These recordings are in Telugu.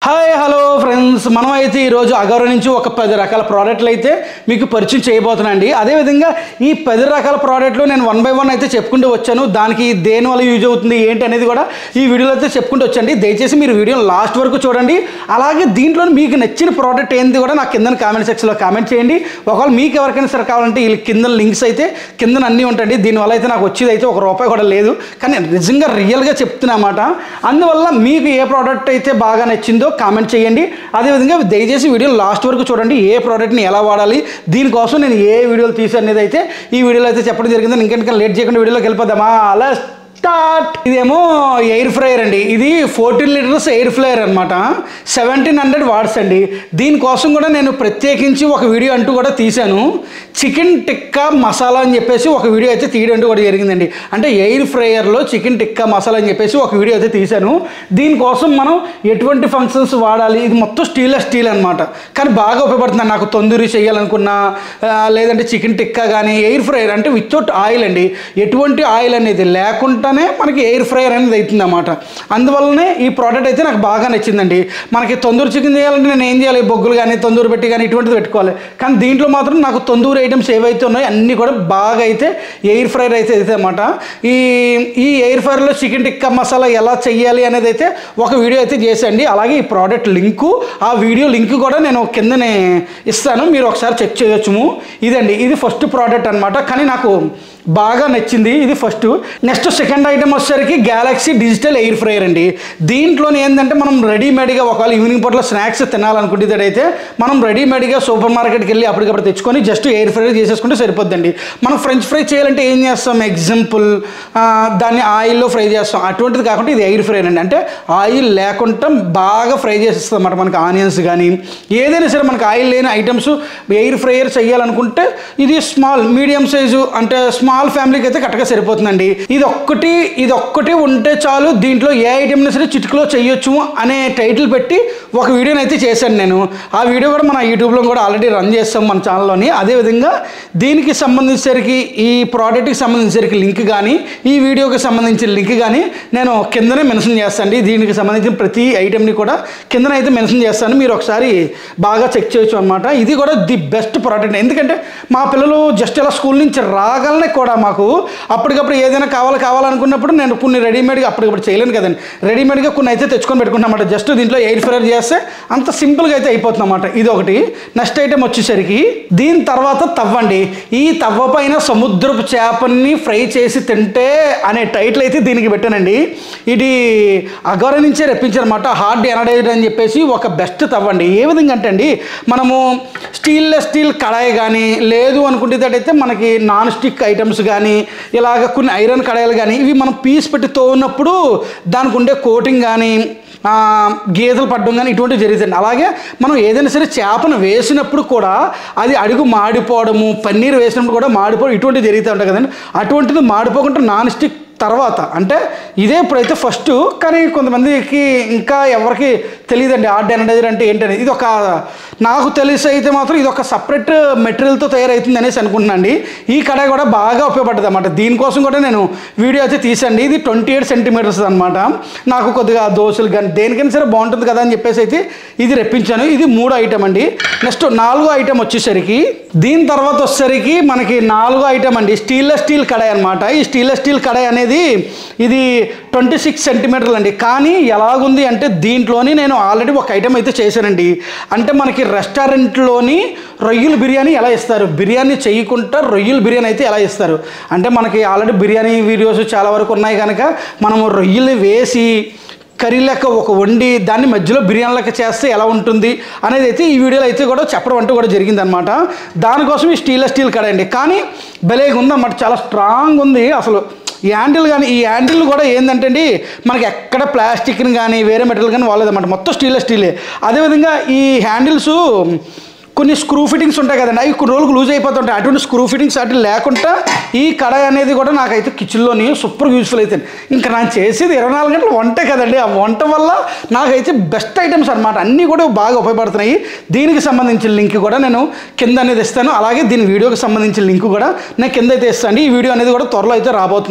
హాయ్ హలో ఫ్రెండ్స్ మనం అయితే ఈరోజు అగౌర నుంచి ఒక పది రకాల ప్రోడక్ట్లు అయితే మీకు పరిచయం చేయబోతున్నానండి అదేవిధంగా ఈ పది రకాల ప్రోడక్ట్లు నేను వన్ బై వన్ అయితే చెప్పుకుంటూ వచ్చాను దానికి దేని వల్ల యూజ్ అవుతుంది ఏంటి అనేది కూడా ఈ వీడియోలో అయితే చెప్పుకుంటూ వచ్చండి దయచేసి మీరు వీడియో లాస్ట్ వరకు చూడండి అలాగే దీంట్లో మీకు నచ్చిన ప్రోడక్ట్ ఏంది కూడా నాకు కింద కామెంట్ సెక్షన్లో కామెంట్ చేయండి ఒకవేళ మీకు ఎవరికైనా సరే కావాలంటే ఈ కింద లింక్స్ అయితే కింద అన్నీ ఉంటాయండి దీనివల్ల అయితే నాకు వచ్చేది అయితే ఒక రూపాయి కూడా లేదు కానీ నిజంగా రియల్గా చెప్తున్నమాట అందువల్ల మీకు ఏ ప్రోడక్ట్ అయితే బాగా నచ్చిందో కామెంట్ చేయండి అదేవిధంగా దయచేసి వీడియో లాస్ట్ వరకు చూడండి ఏ ప్రోడక్ట్ని ఎలా వాడాలి దీనికోసం నేను ఏ వీడియోలు తీసి అనేది అయితే ఈ వీడియోలో అయితే చెప్పడం జరిగింది ఇంకెందుకంటే లేట్ చేయకుండా వీడియోలోకి వెళ్ళిపోదామా అలా స్టార్ట్ ఇదేమో ఎయిర్ ఫ్రైయర్ అండి ఇది ఫోర్టీన్ లీటర్స్ ఎయిర్ ఫ్రైయర్ అనమాట సెవెంటీన్ హండ్రెడ్ వాట్స్ అండి దీనికోసం కూడా నేను ప్రత్యేకించి ఒక వీడియో అంటూ కూడా తీశాను చికెన్ టిక్కా మసాలా అని చెప్పేసి ఒక వీడియో అయితే తీయడం అంటూ కూడా జరిగిందండి అంటే ఎయిర్ ఫ్రైయర్లో చికెన్ టిక్కా మసాలా అని చెప్పేసి ఒక వీడియో అయితే తీశాను దీనికోసం మనం ఎటువంటి ఫంక్షన్స్ వాడాలి ఇది మొత్తం స్టీల్ స్టీల్ అనమాట కానీ బాగా ఉపయోగపడుతుంది నాకు తొందూరి చేయాలనుకున్నా ఆ, లేదంటే చికెన్ టిక్కా కానీ ఎయిర్ ఫ్రైయర్ అంటే వితౌట్ ఆయిల్ అండి ఎటువంటి ఆయిల్ అనేది లేకుండానే మనకి ఎయిర్ ఫ్రైయర్ అనేది అవుతుంది అన్నమాట అందువల్లనే ఈ ప్రోడక్ట్ అయితే నాకు బాగా నచ్చిందండి మనకి తొందూరు చికెన్ చేయాలంటే నేను ఏం చేయాలి బొగ్గులు కానీ తొందూరు పెట్టి కానీ ఇటువంటిది పెట్టుకోవాలి కానీ దీంట్లో మాత్రం నాకు తొందూరు ఐటమ్స్ ఏవైతే ఉన్నాయో అన్నీ కూడా బాగా అయితే ఎయిర్ ఫ్రైయర్ అయితే అవుతుంది అనమాట ఈ ఈ ఎయిర్ ఫ్రైయర్లో చికెన్ టిక్కా మసాలా ఎలా చెయ్యాలి అనేది అయితే ఒక వీడియో అయితే చేసండి అలాగే ఈ ప్రోడక్ట్ లింకు ఆ వీడియో లింక్ కూడా నేను కిందనే ఇస్తాను మీరు ఒకసారి చెక్ చేయొచ్చుము ఇదండి ఇది ఫస్ట్ ప్రోడక్ట్ అనమాట కానీ నాకు బాగా నచ్చింది ఇది ఫస్ట్ నెక్స్ట్ సెకండ్ ఐటమ్ వచ్చేసరికి గ్యాలక్సీ డిజిటల్ ఎయిర్ ఫ్రైయర్ అండి దీంట్లోనే ఏంటంటే మనం రెడీమేడ్గా ఒకవేళ ఈవినింగ్ పూటలో స్నాక్స్ తినాలనుకుంటే మనం రెడీమేడ్గా సూపర్ మార్కెట్కి వెళ్ళి అప్పటికప్పుడు తెచ్చుకొని జస్ట్ ఎయిర్ ఫ్రైయర్ చేసేసుకుంటే సరిపోద్దండి మనం ఫ్రెంచ్ ఫ్రై చేయాలంటే ఏం చేస్తాం ఎగ్జాంపుల్ దాన్ని ఆయిల్లో ఫ్రై చేస్తాం అటువంటిది కాకుండా ఇది ఎయిర్ ఫ్రైయర్ అండి అంటే ఆయిల్ లేకుండా బాగా ఫ్రై చేసేస్తుంది అన్నమాట మనకి ఆనియన్స్ కానీ ఏదైనా సరే మనకి ఆయిల్ లేని ఐటమ్స్ ఎయిర్ ఫ్రైయర్ చేయాలనుకుంటే ఇది స్మాల్ మీడియం సైజు అంటే స్మాల్ ఫ్యామిలీకి అయితే కరెక్ట్గా సరిపోతుందండి ఇది ఒక్కటి ఇది ఒక్కటి ఉంటే చాలు దీంట్లో ఏ ఐటమ్ని సరే చిటికలో చేయొచ్చు అనే టైటిల్ పెట్టి ఒక వీడియోని అయితే చేశాను నేను ఆ వీడియో కూడా మన యూట్యూబ్లో కూడా ఆల్రెడీ రన్ చేస్తాం మన ఛానల్లోని అదేవిధంగా దీనికి సంబంధించేసరికి ఈ ప్రోడక్ట్కి సంబంధించేసరికి లింక్ కానీ ఈ వీడియోకి సంబంధించిన లింక్ కానీ నేను కిందనే మెన్షన్ చేస్తాను దీనికి సంబంధించిన ప్రతి ఐటెంని కూడా కిందన అయితే మెన్షన్ చేస్తాను మీరు ఒకసారి బాగా చెక్ చేయొచ్చు అనమాట ఇది కూడా ది బెస్ట్ ప్రోడక్ట్ ఎందుకంటే మా పిల్లలు జస్ట్ ఇలా స్కూల్ నుంచి రాగలనే కూడా మాకు అప్పటికప్పుడు ఏదైనా కావాలి కావాలనుకున్నప్పుడు నేను కొన్ని రెడీమేడ్గా అప్పటికప్పుడు చేయలేను కదండి రెడీమేడ్గా కొన్ని అయితే తెచ్చుకొని పెట్టుకున్నమాట జస్ట్ దీంట్లో ఎయిర్ ఫ్రైయర్ చేస్తే అంత సింపుల్గా అయితే అయిపోతుంది అన్నమాట ఇది ఒకటి నెక్స్ట్ ఐటెం వచ్చేసరికి దీని తర్వాత తవ్వండి ఈ తవ్వ పైన సముద్రపు చేపని ఫ్రై చేసి తింటే అనే టైటిల్ అయితే దీనికి పెట్టానండి ఇది అగౌర నుంచే రప్పించారనమాట హార్డ్ ఎనడైడ్ అని చెప్పేసి ఒక బెస్ట్ తవ్వండి ఏ విధంగా అంటే అండి మనము స్టీల్లెస్ స్టీల్ కడాయి కానీ లేదు అనుకుంటేటైతే మనకి నాన్ స్టిక్ ఐటమ్స్ కానీ ఇలాగ కొన్ని ఐరన్ కడాయిలు కానీ ఇవి మనం పీస్ పెట్టి తోన్నప్పుడు దానికి ఉండే కోటింగ్ కానీ ఆ, గీతలు పడడం కానీ ఇటువంటివి జరుగుతుంది అలాగే మనం ఏదైనా సరే చేపను వేసినప్పుడు కూడా అది అడుగు మాడిపోవడము పన్నీర్ వేసినప్పుడు కూడా మాడిపోవడం ఇటువంటివి జరుగుతూ ఉంటాయి కదండి అటువంటిది మాడిపోకుండా నాన్ స్టిక్ తర్వాత అంటే ఇదే ఇప్పుడైతే ఫస్ట్ కానీ కొంతమందికి ఇంకా ఎవరికి తెలియదండి ఆర్ట్ ఎనడైజర్ అంటే ఏంటనేది ఇది ఒక నాకు తెలిసి అయితే మాత్రం ఇది ఒక సపరేట్ మెటీరియల్తో తయారవుతుంది అనేసి అనుకుంటున్నాండి ఈ కడాయి కూడా బాగా ఉపయోగపడుతుంది అనమాట దీనికోసం కూడా నేను వీడియో అయితే తీసండి ఇది ట్వంటీ ఎయిట్ సెంటీమీటర్స్ అనమాట నాకు కొద్దిగా దోశలు కానీ దేనికైనా సరే బాగుంటుంది కదా అని చెప్పేసి అయితే ఇది రెప్పించాను ఇది మూడో ఐటమ్ అండి నెక్స్ట్ నాలుగో ఐటమ్ వచ్చేసరికి దీని తర్వాత వచ్చేసరికి మనకి నాలుగో ఐటమ్ అండి స్టీల్లెస్ స్టీల్ కడాయి అనమాట ఈ స్టీల్లెస్ స్టీల్ కడాయి అనేది ఇది ట్వంటీ సిక్స్ సెంటీమీటర్లు అండి కానీ ఎలాగుంది అంటే దీంట్లోని నేను ఆల్రెడీ ఒక ఐటమ్ అయితే చేశానండి అంటే మనకి రెస్టారెంట్లోని రొయ్యల బిర్యానీ ఎలా ఇస్తారు బిర్యానీ చేయకుండా రొయ్యల బిర్యానీ అయితే ఎలా ఇస్తారు అంటే మనకి ఆల్రెడీ బిర్యానీ వీడియోస్ చాలా వరకు ఉన్నాయి కనుక మనము రొయ్యలు వేసి కర్రీ లెక్క ఒక వండి దాన్ని మధ్యలో బిర్యానీ లెక్క చేస్తే ఎలా ఉంటుంది అనేది అయితే ఈ వీడియోలో అయితే కూడా చెప్పడం అంటూ కూడా జరిగిందనమాట దానికోసం ఈ స్టీల్ స్టీల్ కడండి కానీ భలేగా ఉందన్నమాట చాలా స్ట్రాంగ్ ఉంది అసలు ఈ హ్యాండిల్ కానీ ఈ హ్యాండిల్ కూడా ఏంటంటే అండి మనకి ఎక్కడ ప్లాస్టిక్ని కానీ వేరే మెటీరియల్ కానీ వాడలేదన్నమాట మొత్తం స్టీల్ స్టీలే అదేవిధంగా ఈ హ్యాండిల్స్ కొన్ని స్క్రూ ఫిట్టింగ్స్ ఉంటాయి కదండి అవి కొన్ని రోజులకు లూజ్ అయిపోతుంటాయి అటువంటి స్క్రూ ఫిట్టింగ్స్ అటు లేకుండా ఈ కడాయి అనేది కూడా నాకైతే కిచెన్లోని సూపర్ యూస్ఫుల్ అవుతుంది ఇంకా నేను చేసేది ఇరవై నాలుగు గంటలు వంటే కదండి ఆ వంట వల్ల నాకైతే బెస్ట్ ఐటమ్స్ అనమాట అన్నీ కూడా బాగా ఉపయోగపడుతున్నాయి దీనికి సంబంధించిన లింక్ కూడా నేను కింద అనేది ఇస్తాను అలాగే దీని వీడియోకి సంబంధించిన లింక్ కూడా నేను కింద అయితే ఇస్తాను ఈ వీడియో అనేది కూడా త్వరలో అయితే రాబోతుంది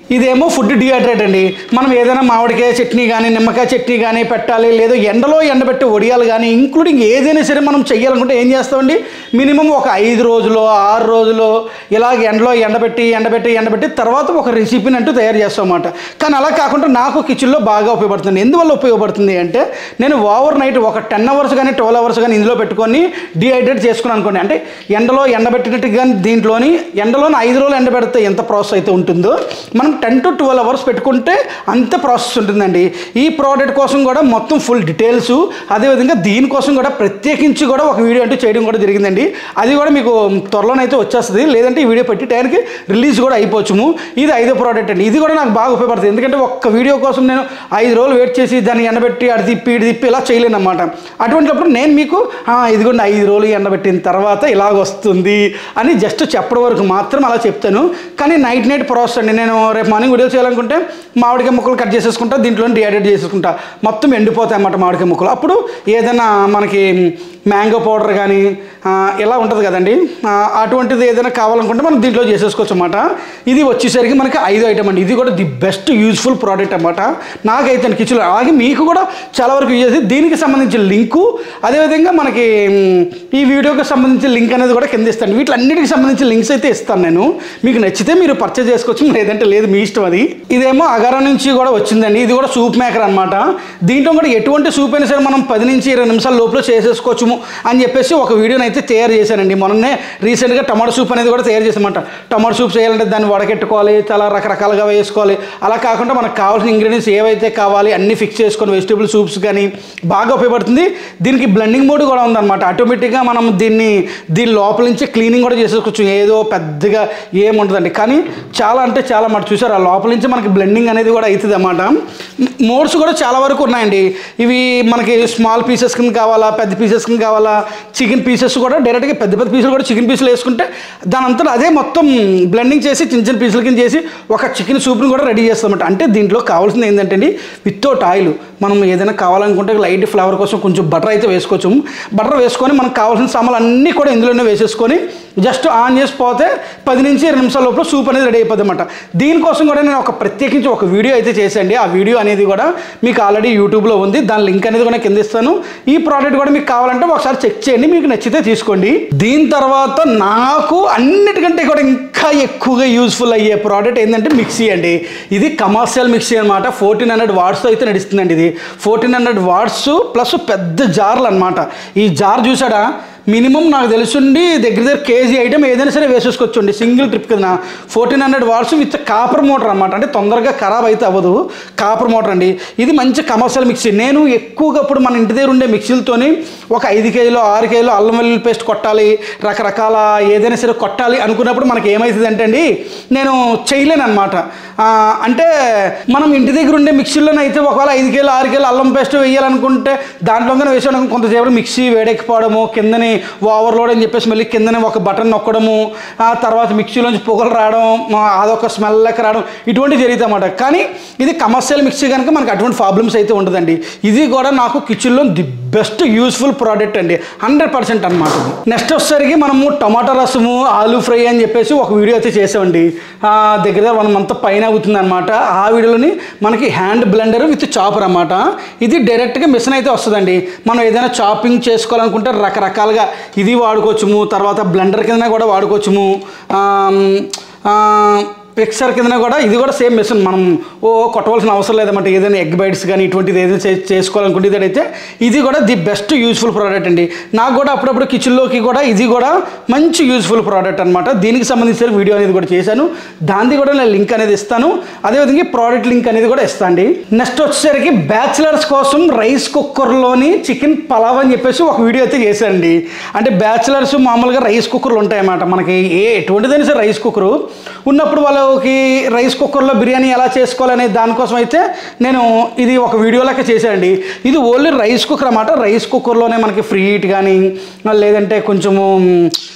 ఇదేమో ఫుడ్ డిహైడ్రేట్ అండి మనం ఏదైనా మామిడికాయ చట్నీ కానీ నిమ్మకాయ చట్నీ కానీ పెట్టాలి లేదా ఎండలో ఎండబెట్టి వడియాలు కానీ ఇంక్లూడింగ్ ఏదైనా సరే మనం చెయ్యాలనుకుంటే ఏం చేస్తామండి మినిమం ఒక ఐదు రోజులు ఆరు రోజులు ఇలాగ ఎండలో ఎండబెట్టి ఎండబెట్టి ఎండబెట్టి తర్వాత ఒక రెసిపీని అంటూ తయారు చేస్తాం అన్నమాట కానీ అలా కాకుండా నాకు కిచెన్లో బాగా ఉపయోగపడుతుంది ఎందువల్ల ఉపయోగపడుతుంది అంటే నేను ఓవర్ నైట్ ఒక టెన్ అవర్స్ కానీ ట్వెల్వ్ అవర్స్ కానీ ఇందులో పెట్టుకొని డిహైడ్రేట్ చేసుకుని అనుకోండి అంటే ఎండలో ఎండబెట్టినట్టు కానీ దీంట్లోని ఎండలోని ఐదు రోజులు ఎండబెడితే ఎంత ప్రాసెస్ అయితే ఉంటుందో మనం టెన్ టు ట్వెల్వ్ అవర్స్ పెట్టుకుంటే అంత ప్రాసెస్ ఉంటుందండి ఈ ప్రోడక్ట్ కోసం కూడా మొత్తం ఫుల్ డీటెయిల్స్ అదేవిధంగా దీనికోసం కూడా ప్రత్యేకించి కూడా ఒక వీడియో అంటూ చేయడం కూడా జరిగిందండి అది కూడా మీకు త్వరలోనైతే వచ్చేస్తుంది లేదంటే ఈ వీడియో పెట్టి టైంకి రిలీజ్ కూడా అయిపోవచ్చుము ఇది ఐదో ప్రోడక్ట్ అండి ఇది కూడా నాకు బాగా ఉపయోగపడుతుంది ఎందుకంటే ఒక్క వీడియో కోసం నేను ఐదు రోజులు వెయిట్ చేసి దాన్ని ఎండబెట్టి అటు తిప్పి ఇటు తిప్పి ఇలా చేయలేను అనమాట అటువంటిప్పుడు నేను మీకు "ఆ, ఇదిగోండి ఐదు రోజులు ఎండబెట్టిన తర్వాత ఇలాగ వస్తుంది అని జస్ట్ చెప్పడం వరకు మాత్రం అలా చెప్తాను కానీ నైట్ నైట్ ప్రాసెస్ అండి నేను రేపు మార్నింగ్ వీడియో చేయాలనుకుంటే మామిడికాయ ముక్కలు కట్ చేసేసుకుంటా దీంట్లో డిహైడ్రేట్ చేసేసుకుంటా మొత్తం ఎండిపోతాయి అన్నమాట మామిడికాయ ముక్కలు అప్పుడు ఏదైనా మనకి మ్యాంగో పౌడర్ కానీ ఆ, ఇలా ఉంటుంది కదండి ఆ, అటువంటిది ఏదైనా కావాలనుకుంటే మనం దీంట్లో చేసేసుకోవచ్చు అనమాట ఇది వచ్చేసరికి మనకి ఐదు ఐటమ్ అండి ఇది కూడా ది బెస్ట్ యూజ్ఫుల్ ప్రోడక్ట్ అనమాట నాకైతే కిచెన్లో అలాగే మీకు కూడా చాలా వరకు యూజ్ చేసి దీనికి సంబంధించిన లింకు అదేవిధంగా మనకి మ్, ఈ వీడియోకి సంబంధించిన లింక్ అనేది కూడా కింద ఇస్తాను వీటిలన్నిటికి సంబంధించిన లింక్స్ అయితే ఇస్తాను నేను మీకు నచ్చితే మీరు పర్చేజ్ చేసుకోవచ్చు లేదంటే లేదు మీ ఇష్టం అది ఇదేమో అగారా నుంచి కూడా వచ్చిందండి ఇది కూడా సూప్ మేకర్ అనమాట దీంట్లో కూడా ఎటువంటి సూప్ అయినా సరే మనం పది నుంచి ఇరవై నిమిషాల లోపల చేసేసుకోవచ్చు అని చెప్పేసి ఒక వీడియోని అయితే తయారు చేశానండి మొన్ననే రీసెంట్గా టమాటో సూప్ అనేది కూడా తయారు చేసామంట టమాటో సూప్ చేయాలంటే దాన్ని వడకెట్టుకోవాలి చాలా రకరకాలుగా వేసుకోవాలి అలా కాకుండా మనకు కావాల్సిన ఇంగ్రీడియంట్స్ ఏవైతే కావాలి అన్ని ఫిక్స్ చేసుకొని వెజిటేబుల్ సూప్స్ కానీ బాగా ఉపయోగపడుతుంది దీనికి బ్లెండింగ్ మోడ్ కూడా ఉందన్నమాట ఆటోమేటిక్గా మనం దీన్ని దీని లోపల నుంచి క్లీనింగ్ కూడా చేసేసుకోవచ్చు ఏదో పెద్దగా ఏముండదండి కానీ చాలా అంటే చాలా మాట చూసారు ఆ లోపల నుంచి మనకి బ్లెండింగ్ అనేది కూడా అవుతుంది అన్నమాట మోడ్స్ కూడా చాలా వరకు ఉన్నాయండి ఇవి మనకి స్మాల్ పీసెస్ కింద కావాలా పెద్ద పీసెస్ కింద కావాలా చికెన్ పీసెస్ కూడా డైరెక్ట్గా పెద్ద పెద్ద పీసులు కూడా చికెన్ పీసులు వేసుకుంటే దాని అంతా అదే మొత్తం బ్లెండింగ్ చేసి చిన్న చిన్న పీసుల కింద చేసి ఒక చికెన్ సూప్ని కూడా రెడీ చేస్తామన్నమాట అంటే దీంట్లో కావాల్సింది ఏంటంటే అండి వితౌట్ ఆయిల్ మనం ఏదైనా కావాలనుకుంటే లైట్ ఫ్లేవర్ కోసం కొంచెం బటర్ అయితే వేసుకోవచ్చు బటర్ వేసుకొని మనకు కావాల్సిన సామాన్లు అన్నీ కూడా ఇందులోనే వేసేసుకొని జస్ట్ ఆన్ చేసి పోతే పది నుంచి ఇరవై నిమిషాల లోపల సూప్ అనేది రెడీ అయిపోద్ది అనమాట దీనికోసం కూడా నేను ఒక ప్రత్యేకించి ఒక వీడియో అయితే చేసండి ఆ వీడియో అనేది కూడా మీకు ఆల్రెడీ యూట్యూబ్లో ఉంది దాని లింక్ అనేది కూడా కింద ఇస్తాను ఈ ప్రోడక్ట్ కూడా మీకు కావాలంటే ఒకసారి చెక్ చేయండి మీకు నచ్చితే తీసుకోండి దీని తర్వాత నాకు అన్నిటికంటే కూడా ఇంకా ఎక్కువగా యూస్ఫుల్ అయ్యే ప్రోడక్ట్ ఏంటంటే మిక్సీ అండి ఇది కమర్షియల్ మిక్సీ అనమాట ఫోర్టీన్ హండ్రెడ్ వాట్స్తో అయితే నడుస్తుందండి ఇది ఫోర్టీన్ హండ్రెడ్ వాట్స్ ప్లస్ పెద్ద జార్లు అనమాట ఈ జార్ చూసాడా మినిమం నాకు తెలుసుండి దగ్గర దగ్గర కేజీ ఐటమ్ ఏదైనా సరే వేసేసుకోవచ్చండి సింగిల్ ట్రిప్ కింద fourteen hundred watts with copper motor అనమాట అంటే తొందరగా ఖరాబ్ అయితే అవ్వదు కాపర్ మోటార్ అండి ఇది మంచి కమర్షియల్ మిక్సీ నేను ఎక్కువగా ఇప్పుడు మన ఇంటి దగ్గర ఉండే మిక్సీలతోని ఒక ఐదు కేజీలు ఆరు కేజీలు అల్లం వెల్లుల్లి పేస్ట్ కొట్టాలి రకరకాల ఏదైనా సరే కొట్టాలి అనుకున్నప్పుడు మనకి ఏమవుతుంది అంటే అండి నేను చేయలేను అనమాట అంటే మనం ఇంటి దగ్గర ఉండే మిక్సీలోనే అయితే ఒకవేళ ఐదు కేజీలు ఆరు కేజీలు అల్లం పేస్ట్ వేయాలనుకుంటే దాంట్లోనే వేసాను కొంతసేపు మిక్సీ వేడెక్కిపోవడము కిందని ఓవర్లోడ్ అని చెప్పేసి మళ్ళీ కిందనే ఒక బటన్ నొక్కడము ఆ తర్వాత మిక్సీలోంచి పొగలు రావడం ఆ, అదొక స్మెల్ లెక్క రావడం ఇటువంటి జరుగుతాయి అన్నమాట కానీ ఇది కమర్షియల్ మిక్సీ కనుక మనకి అటువంటి ప్రాబ్లమ్స్ అయితే ఉండదండి ఇది కూడా నాకు కిచెన్లో ది బెస్ట్ యూస్ఫుల్ ప్రోడక్ట్ అండి హండ్రెడ్ పర్సెంట్ అనమాట నెక్స్ట్ వచ్చేసరికి మనము టమాటా రసము ఆలూ ఫ్రై అని చెప్పేసి ఒక వీడియో అయితే చేసామండి ఆ, దగ్గర దగ్గర వన్ మంత్ పైన అవుతుంది అనమాట ఆ వీడియోలోని మనకి హ్యాండ్ బ్లెండర్ విత్ చాపర్ అనమాట ఇది డైరెక్ట్గా మిషన్ అయితే వస్తుందండి మనం ఏదైనా చాపింగ్ చేసుకోవాలనుకుంటే రకరకాలుగా ఇది వాడుకోవచ్చుము తర్వాత బ్లెండర్ కింద కూడా వాడుకోవచ్చుము ఆమ్, ఆ, మిక్సర్ కింద కూడా ఇది కూడా సేమ్ మిషన్ మనం ఓ కొట్టవలసిన అవసరం లేదన్నమాట ఏదైనా ఎగ్ బైట్స్ కానీ ఇటువంటిది ఏదైనా చే- చేసుకోవాలనుకుంటే ఇదైతే ఇది కూడా ది బెస్ట్ యూస్ఫుల్ ప్రోడక్ట్ అండి నాకు కూడా అప్పుడప్పుడు కిచెన్లోకి కూడా ఇది కూడా మంచి యూస్ఫుల్ ప్రోడక్ట్ అనమాట దీనికి సంబంధించిన వీడియో అనేది కూడా చేశాను దాన్ని కూడా నేను లింక్ అనేది ఇస్తాను అదేవిధంగా ప్రోడక్ట్ లింక్ అనేది కూడా ఇస్తాండి నెక్స్ట్ వచ్చేసరికి బ్యాచిలర్స్ కోసం రైస్ కుక్కర్లోని చికెన్ పలావ్ అని చెప్పేసి ఒక వీడియో అయితే చేశానండి అంటే బ్యాచిలర్స్ మామూలుగా రైస్ కుక్కర్లు ఉంటాయన్నమాట మనకి ఏ ఎటువంటిదైనా సరే రైస్ కుక్కరు ఉన్నప్పుడు వాళ్ళకి రైస్ కుక్కర్లో బిర్యానీ ఎలా చేసుకోవాలనే దానికోసం అయితే నేను ఇది ఒక వీడియో లెక్క చేశానండి ఇది ఓన్లీ రైస్ కుక్కర్ అన్నమాట రైస్ కుక్కర్లోనే మనకి ఫ్రీ హీట్ కానీ లేదంటే కొంచెము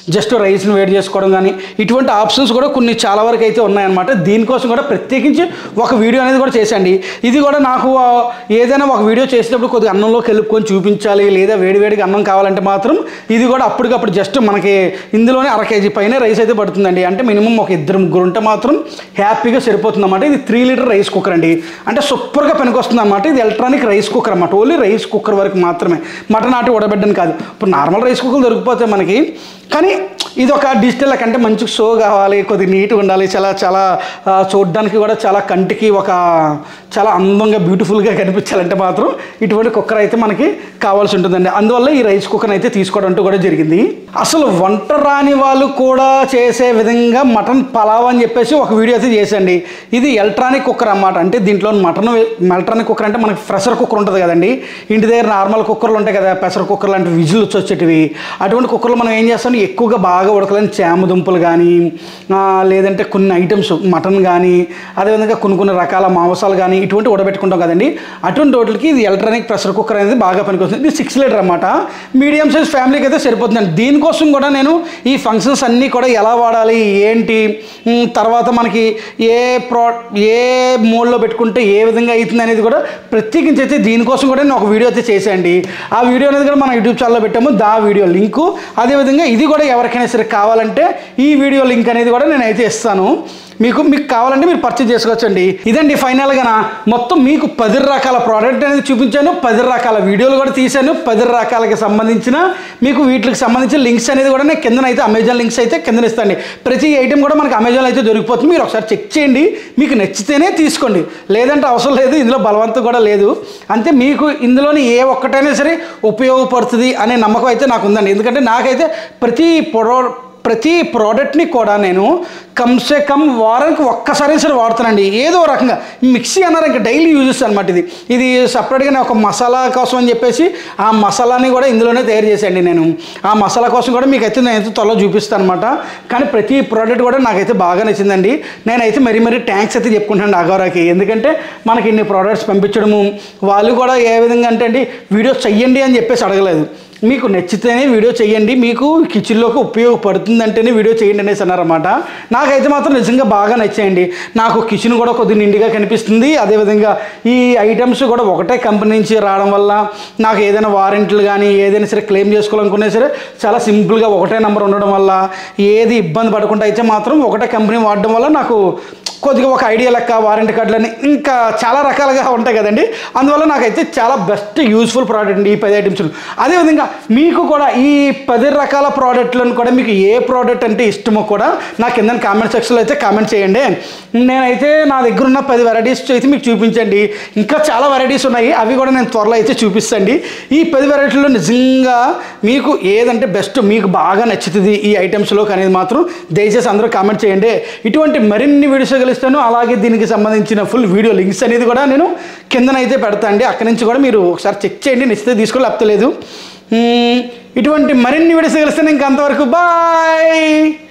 జస్ట్ రైస్ని వేడి చేసుకోవడం కానీ ఇటువంటి ఆప్షన్స్ కూడా కొన్ని చాలా వరకు అయితే ఉన్నాయన్నమాట దీనికోసం కూడా ప్రత్యేకించి ఒక వీడియో అనేది కూడా చేసండి ఇది కూడా నాకు ఆ, ఏదైనా ఒక వీడియో చేసేటప్పుడు కొద్దిగా అన్నంలో కలుపుకొని చూపించాలి లేదా వేడివేడిగా అన్నం కావాలంటే మాత్రం ఇది కూడా అప్పటికప్పుడు జస్ట్ మనకి ఇందులోనే అర కేజీ పైన రైస్ అయితే పడుతుందండి అంటే మినిమం ఒక ఇద్దరు ముగ్గురు ఉంటే మాత్రం హ్యాపీగా సరిపోతుంది అన్నమాట ఇది త్రీ లీటర్ రైస్ కుక్కర్ అండి అంటే సూపర్గా పనికొస్తుంది అన్నమాట ఇది ఎలక్ట్రానిక్ రైస్ కుక్కర్ అన్నమాట ఓన్లీ రైస్ కుక్కర్ వరకు మాత్రమే మటన్ ఆటి ఉడబెట్టని కాదు ఇప్పుడు నార్మల్ రైస్ కుక్కర్లు దొరికిపోతాయి మనకి కానీ ఇది ఒక డిజిటల్ అంటే మంచి షో కావాలి కొద్దిగా నీట్గా ఉండాలి చాలా చాలా ఆ, చూడడానికి కూడా చాలా కంటికి ఒక చాలా అందంగా బ్యూటిఫుల్గా కనిపించాలంటే మాత్రం ఇటువంటి కుక్కర్ అయితే మనకి కావాల్సి ఉంటుందండి అందువల్ల ఈ రైస్ కుక్కర్ అయితే తీసుకోవడం అంటూ కూడా జరిగింది అసలు వంట రాని వాళ్ళు కూడా చేసే విధంగా మటన్ పలావ్ అని చెప్పేసి ఒక వీడియో అయితే చేసండి ఇది ఎలక్ట్రానిక్ కుక్కర్ అన్నమాట అంటే దీంట్లో మటన్ ఎలక్ట్రానిక్ కుక్కర్ అంటే మనకి ప్రెషర్ కుక్కర్ ఉంటుంది కదండి ఇంటి దగ్గర నార్మల్ కుక్కర్లు ఉంటాయి కదా ప్రెషర్ కుక్కర్ లాంటి విజిల్ వచ్చేటివి అటువంటి కుక్కర్లు మనం ఏం చేస్తాం ఎక్కువగా బాగా ఉడకలేని చామ దుంపలు కానీ ఆ, లేదంటే కొన్ని ఐటమ్స్ మటన్ కానీ అదేవిధంగా కొన్ని కొన్ని రకాల మాంసాలు కానీ ఇటువంటి ఉడబెట్టుకుంటాం కదండి అటువంటి వాటికి ఇది ఎలక్ట్రానిక్ ప్రెషర్ కుక్కర్ అనేది బాగా పనికొస్తుంది ఇది సిక్స్ లీటర్ అన్నమాట మీడియం సైజ్ ఫ్యామిలీకి అయితే సరిపోతుందండి దీనికోసం కూడా నేను ఈ ఫంక్షన్స్ అన్నీ కూడా ఎలా వాడాలి ఏంటి ఉమ్, తర్వాత మనకి ఏ ప్రో ఏ మోడ్లో పెట్టుకుంటే ఏ విధంగా అవుతుంది అనేది కూడా ప్రత్యేకించి అయితే దీనికోసం కూడా నేను ఒక వీడియో అయితే చేశాండి ఆ వీడియో అనేది కూడా మన యూట్యూబ్ ఛానల్లో పెట్టాము దా వీడియో లింకు అదేవిధంగా ఇది కూడా ఎవరికైనా సరే కావాలంటే ఈ వీడియో లింక్ అనేది కూడా నేను అయితే ఇస్తాను మీకు మీకు కావాలంటే మీరు పర్చేజ్ చేసుకోవచ్చండి ఇదండి ఫైనల్గా మొత్తం మీకు పది రకాల ప్రోడక్ట్ అనేది చూపించాను పది రకాల వీడియోలు కూడా తీశాను పది రకాలకి సంబంధించిన మీకు వీటికి సంబంధించిన లింక్స్ అనేది కూడా నేను కింద అయితే అమెజాన్ లింక్స్ అయితే కింద ఇస్తాండి ప్రతి ఐటెం కూడా మనకి అమెజాన్ అయితే దొరికిపోతుంది మీరు ఒకసారి చెక్ చేయండి మీకు నచ్చితేనే తీసుకోండి లేదంటే అవసరం లేదు ఇందులో బలవంతం కూడా లేదు అంతే మీకు ఇందులోని ఏ ఒక్కటైనా సరే ఉపయోగపడుతుంది అనే నమ్మకం అయితే నాకు ఉందండి ఎందుకంటే నాకైతే ప్రతి ప్రో ప్రతి ప్రోడక్ట్ని కూడా నేను కమ్సే కమ్ వారానికి ఒక్కసారి సరే వాడుతానండి ఏదో రకంగా మిక్సీ అన్నారు ఇంకా డైలీ యూజెస్ అనమాట ఇది ఇది సపరేట్గా నేను ఒక మసాలా కోసం అని చెప్పేసి ఆ మసాలాని కూడా ఇందులోనే తయారు చేశాండి నేను ఆ మసాలా కోసం కూడా మీకు అయితే నేను త్వరలో చూపిస్తాను అనమాట కానీ ప్రతి ప్రోడక్ట్ కూడా నాకైతే బాగా నచ్చిందండి నేనైతే మరీ మరీ ట్యాంక్స్ అయితే చెప్పుకుంటాను అగోరాకి ఎందుకంటే మనకి ఇన్ని ప్రోడక్ట్స్ పంపించడము వాళ్ళు కూడా ఏ విధంగా అంటే అండి వీడియోస్ చెయ్యండి అని చెప్పేసి అడగలేదు మీకు నచ్చితేనే వీడియో చేయండి మీకు కిచెన్లోకి ఉపయోగపడుతుంది అంటేనే వీడియో చేయండి అనేసి అన్నారన్నమాట నాకైతే మాత్రం నిజంగా బాగా నచ్చాయండి నాకు కిచెన్ కూడా కొద్దిగా నిండుగా కనిపిస్తుంది అదేవిధంగా ఈ ఐటమ్స్ కూడా ఒకటే కంపెనీ నుంచి రావడం వల్ల నాకు ఏదైనా వారంటీలు కానీ ఏదైనా సరే క్లెయిమ్ చేసుకోవాలనుకున్నా సరే చాలా సింపుల్గా ఒకటే నెంబర్ ఉండడం వల్ల ఏది ఇబ్బంది పడకుండా అయితే మాత్రం ఒకటే కంపెనీ వాడడం వల్ల నాకు కొద్దిగా ఒక ఐడియా లెక్క వారంటీ కార్డులని ఇంకా చాలా రకాలుగా ఉంటాయి కదండి అందువల్ల నాకైతే చాలా బెస్ట్ యూస్ఫుల్ ప్రోడక్ట్ అండి ఈ పది ఐటమ్స్ అదేవిధంగా మీకు కూడా ఈ పది రకాల ప్రోడక్ట్లను కూడా మీకు ఏ ప్రోడక్ట్ అంటే ఇష్టమో కూడా నా కింద కామెంట్ సెక్షన్లో అయితే కామెంట్ చేయండి నేనైతే నా దగ్గర ఉన్న పది వెరైటీస్ అయితే మీకు చూపించండి ఇంకా చాలా వెరైటీస్ ఉన్నాయి అవి కూడా నేను త్వరలో అయితే చూపిస్తాండి ఈ పది వెరైటీలో నిజంగా మీకు ఏదంటే బెస్ట్ మీకు బాగా నచ్చుతుంది ఈ ఐటమ్స్లో అనేది మాత్రం దయచేసి అందరూ కామెంట్ చేయండి ఇటువంటి మరిన్ని వీడియోస్ కలిస్తాను అలాగే దీనికి సంబంధించిన ఫుల్ వీడియో లింక్స్ అనేది కూడా నేను కిందనైతే పెడతా అండి అక్కడి నుంచి కూడా మీరు ఒకసారి చెక్ చేయండి నచ్చితే తీసుకోవాలి లేకపోతే లేదు మ్మ్, ఇటువంటి మరిన్ని వీడియోస్ కలిస్తే ఇంకా అంతవరకు బాయ్